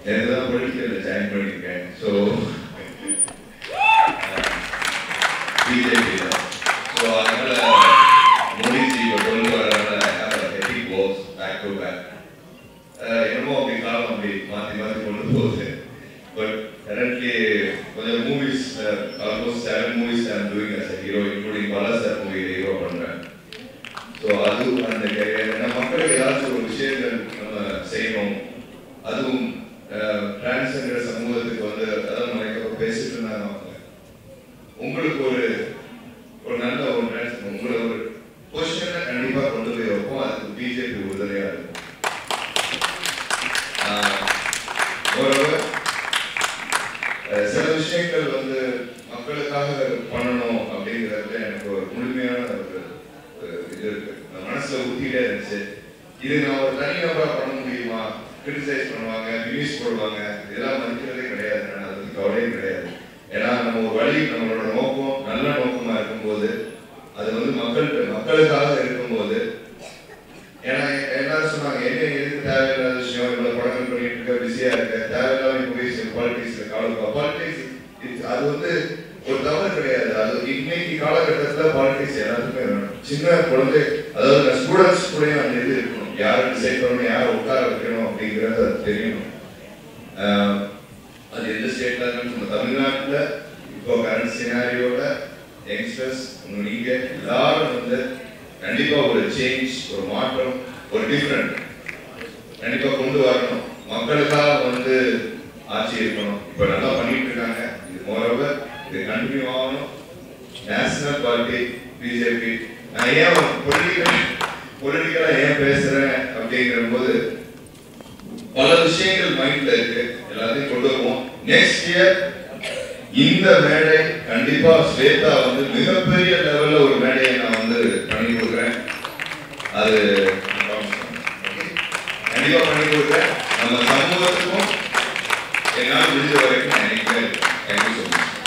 நேற்று தான் பொலிட்டிக்கலில் ஜாயின் பண்ணியிருக்கேன் ஸோ பிஜேபி ஸோ அதனால மோடிஜி இப்போ கொண்டு வரனால heavy goes back to back என்னமோ அப்படி காலம் அப்படி மாற்றி மாற்றி கொண்டு போகுது பட் கரண்ட்லி கொஞ்சம் movies almost seven movies I'm doing as hero including பல சார் மூவியில் ஹீரோ பண்ணுறேன் ஸோ அது அந்த career. ஏன்னா மக்களுக்கு ஏதாச்சும் ஒரு விஷயங்கள் நம்ம செய்யணும் அதுவும் டிரான்ஸ்ஜெண்டர் சமூகத்துக்கு வந்து அதான் நம்ம இப்போ பேசிட்டு இருந்தாங்க அவங்க உங்களுக்கு ஒரு ஒரு நல்ல ஒரு trans- உங்களை ஒரு பொசிஷனை கண்டிப்பா கொண்டு போய் வைப்போம் அதுக்கு பிஜேபி உறுதுணையா இருக்கும் ஆஹ், moreover, அஹ், சில விஷயங்கள் வந்து மக்களுக்காக பண்ணணும் அப்படிங்கிறதுல எனக்கு ஒரு முழுமையான ஒரு ஒரு இது இருக்கு நான் மனசுல ஊத்திட்டே இருந்துச்சு இது நான் ஒரு தனி நபரா பண்ண முடியுமா கிரிட்டிசைஸ் பண்ணுவாங்க ரிவ்யூஸ் போடுவாங்க இதெல்லாம் மதிக்கிறதே கிடையாது நான் அதை பத்தி கவலையே கிடையாது ஏன்னா நம்ம ஒரு வழி நம்மளோட நோக்கம் நல்ல நோக்கமா இருக்கும்போது அது வந்து மக்கள் மக்களுக்காக இருக்கும்போது ஏன்னா எல்லாரும் சொன்னாங்க என்ன எதுக்கு தேவையில்லாத விஷயம் இவ்வளவு படங்கள் பண்ணிட்டு இருக்க பிஸியா இருக்க தேவையில்லாம போய் பாலிடிக்ஸ்ல காலம் பாலிடிக்ஸ் அது வந்து ஒரு தவறு கிடையாது அது இன்னைக்கு காலகட்டத்துல பாலிடிக்ஸ் எல்லாத்துக்குமே வேணும் சின்ன குழந்தை அதாவது ஸ்டூடெண்ட்ஸ் கூட அந்த இது இருக்கணும் யாரை டிசைட் பண்ணணும் யாரை உட்கார வைக்கணும் அப்படிங்கிறது அது தெரியணும் ஆஹ் அது எந்த ஸ்டேட்ல இருக்குன்னு நம்ம தமிழ்நாட்டுல இப்போ கரண்ட் சினாரியோட யங்ஸ்டர்ஸ் நீங்க எல்லாரும் வந்து கண்டிப்பா ஒரு சேஞ்ச் ஒரு மாற்றம் ஒரு டிஃப்ரெண்ட் கண்டிப்பா கொண்டு வரணும் மக்களுக்காக வந்து ஆட்சி இருக்கணும் இப்ப நல்லா பண்ணிட்டு இருக்காங்க இது மோரோவர் இது கண்டினியூ ஆகணும் நேஷனல் பார்ட்டி பிஜேபி நான் ஏன் பொலிட்டிக்கல் பொலிட்டிக்கலா ஏன் பேசுறேன் அப்படிங்கிற போது பல விஷயங்கள் மைண்ட்ல இருக்கு எல்லாத்தையும் கொண்டு வருவோம் நெக்ஸ்ட் இயர் இந்த மேடை கண்டிப்பா ஸ்வேதா வந்து மிகப்பெரிய லெவல்ல ஒரு மேடையை நான் வந்து பண்ணி கொடுக்குறேன் அது நான் promise பண்றேன். Okay? கண்டிப்பா பண்ணி கொடுக்குறேன் நம்ம சமூகத்துக்கும் என்னால் முடிஞ்ச வரைக்கும் நான் நினைக்கிறேன் தேங்க்யூ ஸோ மச்